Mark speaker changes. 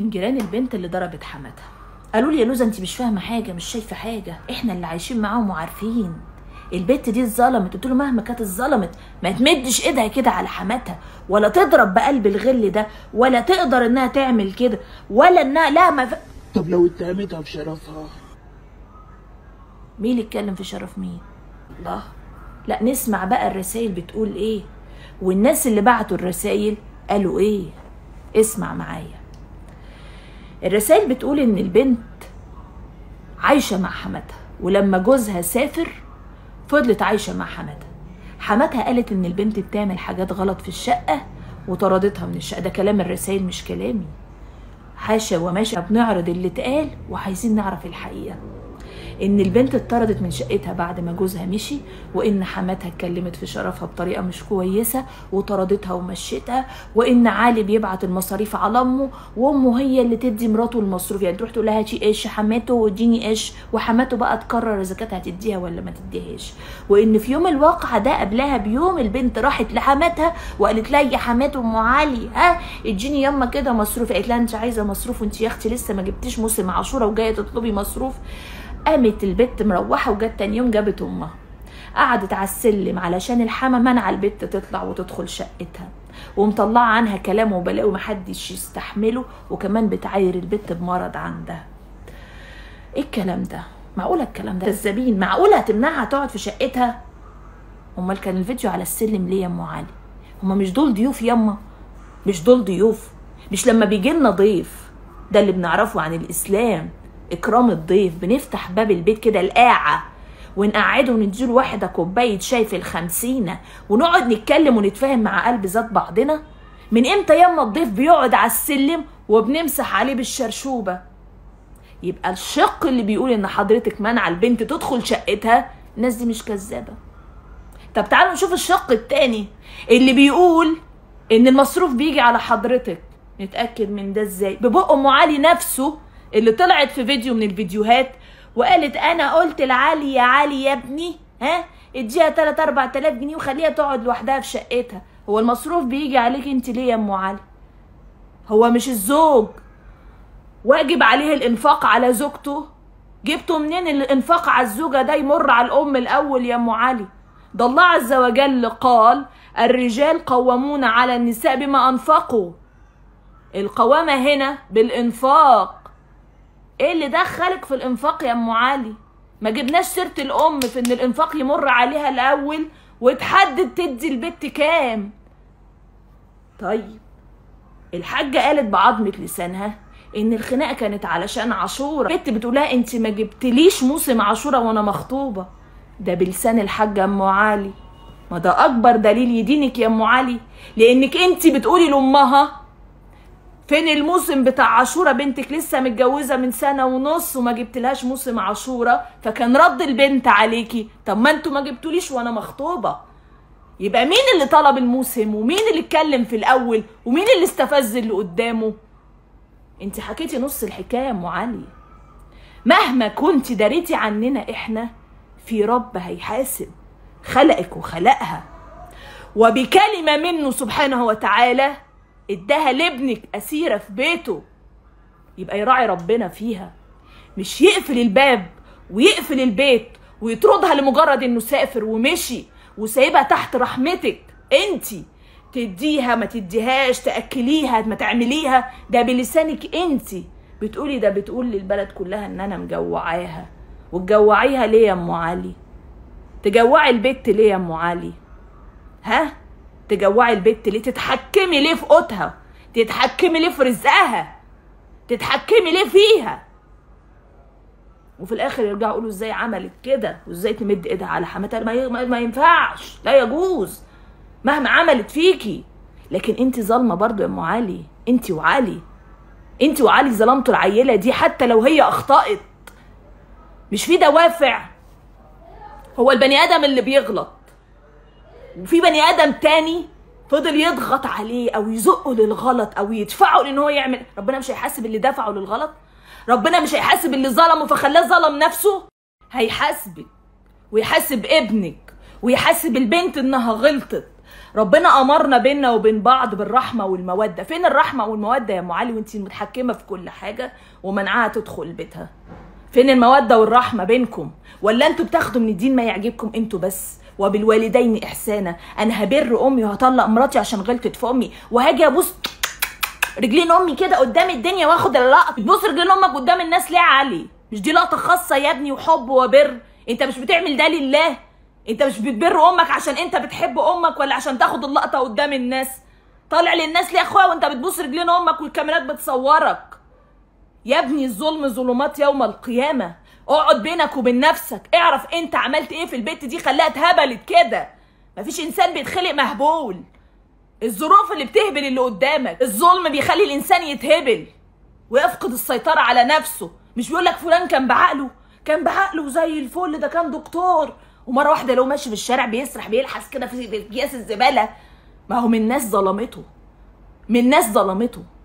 Speaker 1: من جيران البنت اللي ضربت حماتها قالوا لي يا لوزة انت مش فاهمه حاجه مش شايفه حاجه احنا اللي عايشين معاهم وعارفين البت دي اتظلمت قلت له مهما كانت اتظلمت ما تمدش ايدها كده على حماتها ولا تضرب بقلب الغل ده ولا تقدر انها تعمل كده ولا انها لا ما ف...
Speaker 2: طب لو اتهمتها بشرفها
Speaker 1: مين اللي اتكلم في شرف مين الله لا نسمع بقى الرسائل بتقول ايه والناس اللي بعتوا الرسائل قالوا ايه اسمع معايا الرسائل بتقول ان البنت عايشه مع حماتها ولما جوزها سافر فضلت عايشه مع حماتها حماتها قالت ان البنت بتعمل حاجات غلط في الشقه وطردتها من الشقه ده كلام الرسائل مش كلامي حاشا وماشا بنعرض اللي اتقال وعايزين نعرف الحقيقه ان البنت اتطردت من شقتها بعد ما جوزها مشي وان حماتها اتكلمت في شرفها بطريقه مش كويسه وطردتها ومشيتها وان علي بيبعت المصاريف على امه وامه هي اللي تدي مراته المصروف يعني تروح تقول لها هاتي قش حماته واديني قش وحماته بقى تقرر اذا كانت هتديها ولا ما تديهاش وان في يوم الواقعه ده قبلها بيوم البنت راحت لحماتها وقالت لها يا حماته ام علي ها اديني ياما كده مصروف قالت لها انت عايزه مصروف وانت يا اختي لسه ما جبتيش موسم عاشوره وجايه تطلبي مصروف قامت البت مروحه وجت تاني يوم جابت امها قعدت على السلم علشان الحما منع البت تطلع وتدخل شقتها ومطلعه عنها كلام وبلاء ومحدش يستحمله وكمان بتعاير البت بمرض عندها ايه الكلام ده معقوله الكلام ده كذابين معقوله هتمنعها تقعد في شقتها امال كان الفيديو على السلم ليه يا ام علي هما مش دول ضيوف ياما مش دول ضيوف مش لما بيجي لنا ضيف ده اللي بنعرفه عن الاسلام اكرام الضيف بنفتح باب البيت كده القاعه ونقعده ونديله واحده كوبايه شاي في الخمسينه ونقعد نتكلم ونتفاهم مع قلب ذات بعضنا من امتى ياما الضيف بيقعد على السلم وبنمسح عليه بالشرشوبه يبقى الشق اللي بيقول ان حضرتك منع البنت تدخل شقتها الناس دي مش كذابه طب تعالوا نشوف الشق التاني اللي بيقول ان المصروف بيجي على حضرتك نتاكد من ده ازاي ببق ام علي نفسه اللي طلعت في فيديو من الفيديوهات وقالت انا قلت لعلي يا علي يا ابني ها اديها 3 4000 جنيه وخليها تقعد لوحدها في شقتها هو المصروف بيجي عليك انت ليه يا ام علي هو مش الزوج واجب عليه الانفاق على زوجته جبتوا منين الانفاق على الزوجة ده يمر على الام الاول يا ام علي ده الله عز وجل قال الرجال قوامون على النساء بما انفقوا القوامة هنا بالانفاق ايه اللي دخلك في الانفاق يا ام علي ما جبناش سيره الام في ان الانفاق يمر عليها الاول وتحدد تدي البت كام طيب الحاجه قالت بعظمه لسانها ان الخناقه كانت علشان عاشوره البت بتقولها انت ما جبتليش موسم عاشوره وانا مخطوبه ده بلسان الحاجه ام علي ما ده اكبر دليل يدينك يا ام علي لانك انت بتقولي لامها فين الموسم بتاع عاشوره بنتك لسه متجوزه من سنه ونص وما جبتلهاش موسم عاشوره فكان رد البنت عليكي طب ما انتوا ما جبتوليش وانا مخطوبه يبقى مين اللي طلب الموسم ومين اللي اتكلم في الاول ومين اللي استفز اللي قدامه انت حكيتي نص الحكايه يا ام علي مهما كنت داريتي عننا احنا في رب هيحاسب خلقك وخلقها وبكلمه منه سبحانه وتعالى اداها لابنك اسيره في بيته يبقى يراعي ربنا فيها مش يقفل الباب ويقفل البيت ويطردها لمجرد انه سافر ومشي وسايبها تحت رحمتك انتي تديها ما تديهاش تاكليها ما تعمليها ده بلسانك انتي بتقولي ده بتقول للبلد كلها ان انا مجوعاها وتجوعيها ليه يا ام علي تجوعي البت ليه يا ام علي ها تجوعي البت ليه تتحكمي ليه في قوتها تتحكمي ليه في رزقها تتحكمي ليه فيها وفي الاخر يرجعوا يقولوا ازاي عملت كده وازاي تمد ايدها على حماتها ما, ي... ما ينفعش لا يجوز مهما عملت فيكي لكن انت ظالمه برضو يا ام علي انت وعلي انت وعلي ظلمتوا العيله دي حتى لو هي اخطات مش في دوافع هو البني ادم اللي بيغلط وفي بني ادم تاني فضل يضغط عليه او يزقه للغلط او يدفعه لان هو يعمل ربنا مش هيحاسب اللي دفعه للغلط ربنا مش هيحاسب اللي ظلمه فخلاه ظلم نفسه هيحاسبك ويحاسب ابنك ويحاسب البنت انها غلطت ربنا امرنا بينا وبين بعض بالرحمه والموده فين الرحمه والموده يا ام علي وانت متحكمه في كل حاجه ومنعها تدخل بيتها فين الموده والرحمه بينكم ولا انتوا بتاخدوا من الدين ما يعجبكم انتوا بس وبالوالدين احسانا انا هبر امي وهطلق مراتي عشان غلطت في امي وهاجي ابوس رجلين امي كده قدام الدنيا واخد اللقطه بتبوس رجلين امك قدام الناس ليه يا علي مش دي لقطه خاصه يا ابني وحب وبر انت مش بتعمل ده لله انت مش بتبر امك عشان انت بتحب امك ولا عشان تاخد اللقطه قدام الناس طالع للناس ليه يا اخويا وانت بتبوس رجلين امك والكاميرات بتصورك يا ابني الظلم ظلمات يوم القيامه اقعد بينك وبين نفسك اعرف انت عملت ايه في البيت دي خلاها اتهبلت كده مفيش انسان بيتخلق مهبول الظروف اللي بتهبل اللي قدامك الظلم بيخلي الانسان يتهبل ويفقد السيطره على نفسه مش بيقول لك فلان كان بعقله كان بعقله زي الفل ده كان دكتور ومره واحده لو ماشي في الشارع بيسرح بيلحس كده في في اكياس الزباله ما هو من ناس ظلمته من ناس ظلمته